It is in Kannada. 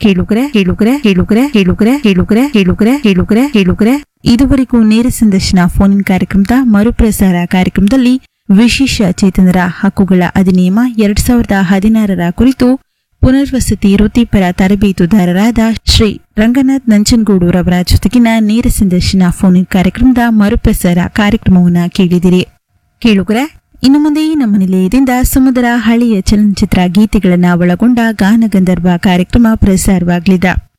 ಕೇಳುಗರೆ ಕೇಳುಗರೆ ಕೇಳುಗರೆ ಕೇಳುಗರೆ ಕೇಳುಗರೆ ಕೇಳುಗರೆ ಕೇಳುಗರೆ ಕೇಳುಗರೆ ಇದುವರೆಗೂ ನೇರ ಸಂದರ್ಶನ ಫೋನ್ ಕಾರ್ಯಕ್ರಮದ ಮರುಪ್ರಸಾರ ಕಾರ್ಯಕ್ರಮದಲ್ಲಿ ವಿಶೇಷ ಚೇತನರ ಹಕ್ಕುಗಳ ಅಧಿನಿಯಮ ಎರಡ್ ಸಾವಿರದ ಹದಿನಾರರ ಕುರಿತು ಪುನರ್ವಸತಿ ವೃತ್ತಿಪರ ತರಬೇತುದಾರರಾದ ಶ್ರೀ ರಂಗನಾಥ್ ನಂಜನಗೂಡೂರವರ ಜೊತೆಗಿನ ನೇರ ಸಂದರ್ಶನ ಫೋನ್ ಕಾರ್ಯಕ್ರಮದ ಮರುಪ್ರಸಾರ ಕಾರ್ಯಕ್ರಮವನ್ನು ಕೇಳಿದಿರಿ ಕೇಳುಗರೆ ಇನ್ನು ಮುಂದೆ ನಮ್ಮ ನಿಲಯದಿಂದ ಸಮುದ್ರ ಹಳೆಯ ಚಲನಚಿತ್ರ ಗೀತೆಗಳನ್ನು ಒಳಗೊಂಡ ಗಾನಗಂಧರ್ವ ಕಾರ್ಯಕ್ರಮ ಪ್ರಸಾರವಾಗಲಿದೆ